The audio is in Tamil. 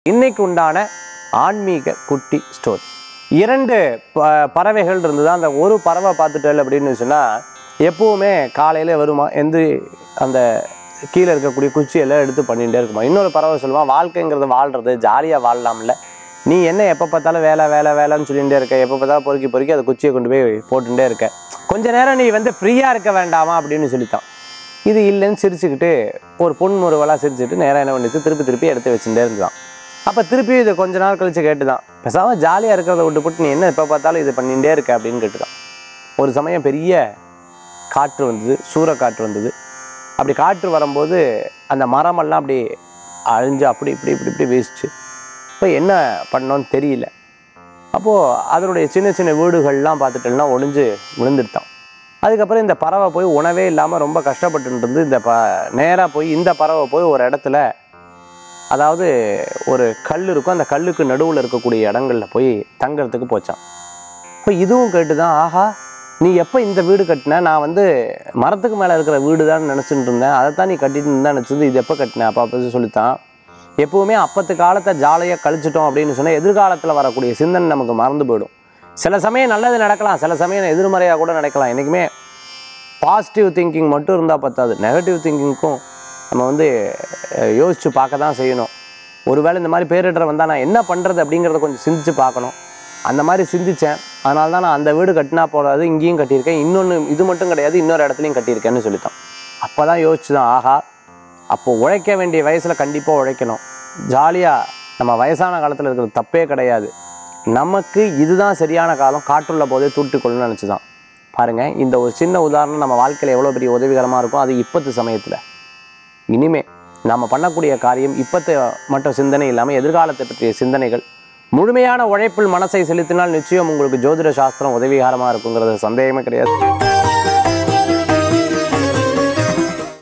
இன்னைக்கு உண்டான ஆன்மீக குட்டி ஸ்டோரி இரண்டு ப பறவைகள் இருந்தது அந்த ஒரு பறவை பார்த்துட்டல் அப்படின்னு சொன்னால் எப்பவுமே காலையில் வருமா எந்த அந்த கீழே இருக்கக்கூடிய குச்சியெல்லாம் எடுத்து பண்ணிகிட்டே இருக்குமா இன்னொரு பறவை சொல்லுவான் வாழ்க்கைங்கிறது வாழ்கிறது ஜாலியாக வாழலாம்ல நீ என்ன எப்போ பார்த்தாலும் வேலை வேலை வேலைன்னு சொல்லிகிட்டே இருக்க எப்போ பார்த்தாலும் பொறுக்கி பொறுக்கி அதை குச்சியை கொண்டு போய் போட்டுட்டே இருக்க கொஞ்ச நேரம் நீ வந்து ஃப்ரீயாக இருக்க வேண்டாமா அப்படின்னு சொல்லித்தான் இது இல்லைன்னு சிரிச்சுக்கிட்டு ஒரு பொன் முருவலாக சிரிச்சுட்டு நேராக என்ன பண்ணிச்சு திருப்பி திருப்பி எடுத்து வச்சுட்டே இருந்தான் அப்போ திருப்பி இது கொஞ்ச நாள் கழிச்சு கேட்டுதான் பேசாமல் ஜாலியாக இருக்கிறத விட்டு போட்டு நீ என்ன எப்போ பார்த்தாலும் இது பண்ணிகிட்டே இருக்க அப்படின்னு கேட்டுதான் ஒரு சமயம் பெரிய காற்று வந்தது சூறைக்காற்று வந்தது அப்படி காற்று வரும்போது அந்த மரமெல்லாம் அப்படி அழிஞ்சு அப்படி இப்படி இப்படி இப்படி வீசிச்சு இப்போ என்ன பண்ணோன்னு தெரியல அப்போது அதனுடைய சின்ன சின்ன வீடுகள்லாம் பார்த்துட்டோம்னா ஒளிஞ்சு விழுந்துட்டான் அதுக்கப்புறம் இந்த பறவை போய் உணவே இல்லாமல் ரொம்ப கஷ்டப்பட்டு இருந்து இந்த ப நேராக போய் இந்த பறவை போய் ஒரு இடத்துல அதாவது ஒரு கல் இருக்கும் அந்த கல்லுக்கு நடுவில் இருக்கக்கூடிய இடங்கள்ல போய் தங்கறதுக்கு போச்சான் இப்போ இதுவும் கேட்டு தான் ஆஹா நீ எப்போ இந்த வீடு கட்டின நான் வந்து மரத்துக்கு மேலே இருக்கிற வீடு தான் நினச்சிட்டு இருந்தேன் அதை தான் நீ கட்டிட்டு இருந்தா நினச்சது இது எப்போ கட்டின அப்போ அப்போ சொல்லித்தான் எப்பவுமே அப்பத்து காலத்தை ஜாலியாக கழிச்சிட்டோம் அப்படின்னு சொன்னால் எதிர்காலத்தில் வரக்கூடிய சிந்தனை நமக்கு மறந்து போயிடும் சில சமயம் நல்லது நடக்கலாம் சில சமயம் எதிர்மறையாக கூட நடக்கலாம் என்றைக்குமே பாசிட்டிவ் திங்கிங் மட்டும் இருந்தால் பத்தாது நெகட்டிவ் திங்கிங்க்கும் நம்ம வந்து அஹ், யோசிச்சு பார்க்க தான் செய்யணும் ஒருவேளை இந்த மாதிரி பேரிடர் வந்தால் நான் என்ன பண்ணுறது அப்படிங்கிறத கொஞ்சம் சிந்திச்சு பார்க்கணும் அந்த மாதிரி சிந்திச்சேன் அதனால தான் நான் அந்த வீடு கட்டினா போடாது இங்கேயும் கட்டியிருக்கேன் இன்னொன்று இது மட்டும் கிடையாது இன்னொரு இடத்துலையும் கட்டியிருக்கேன்னு சொல்லித்தான் அப்போ தான் யோசிச்சு தான் ஆஹா அப்போ உழைக்க வேண்டிய வயசில் கண்டிப்பாக உழைக்கணும் ஜாலியாக நம்ம வயசான காலத்தில் இருக்கிறது தப்பே கிடையாது நமக்கு இதுதான் சரியான காலம் காற்றுள்ள போதே தூட்டிக்கொள்ளணும்னு நினச்சி தான் பாருங்கள் இந்த ஒரு சின்ன உதாரணம் நம்ம வாழ்க்கையில் எவ்வளோ பெரிய உதவிகரமாக இருக்கும் அது இப்பத்து சமயத்தில் இனிமே நம்ம பண்ணக்கூடிய காரியம் இப்பத்தை மட்டும் சிந்தனை இல்லாமல் எதிர்காலத்தை பற்றிய சிந்தனைகள் முழுமையான உழைப்பில் மனசை செலுத்தினால் நிச்சயம் உங்களுக்கு ஜோதிட சாஸ்திரம் உதவிகரமாக இருக்குங்கிறது சந்தேகமே கிடையாது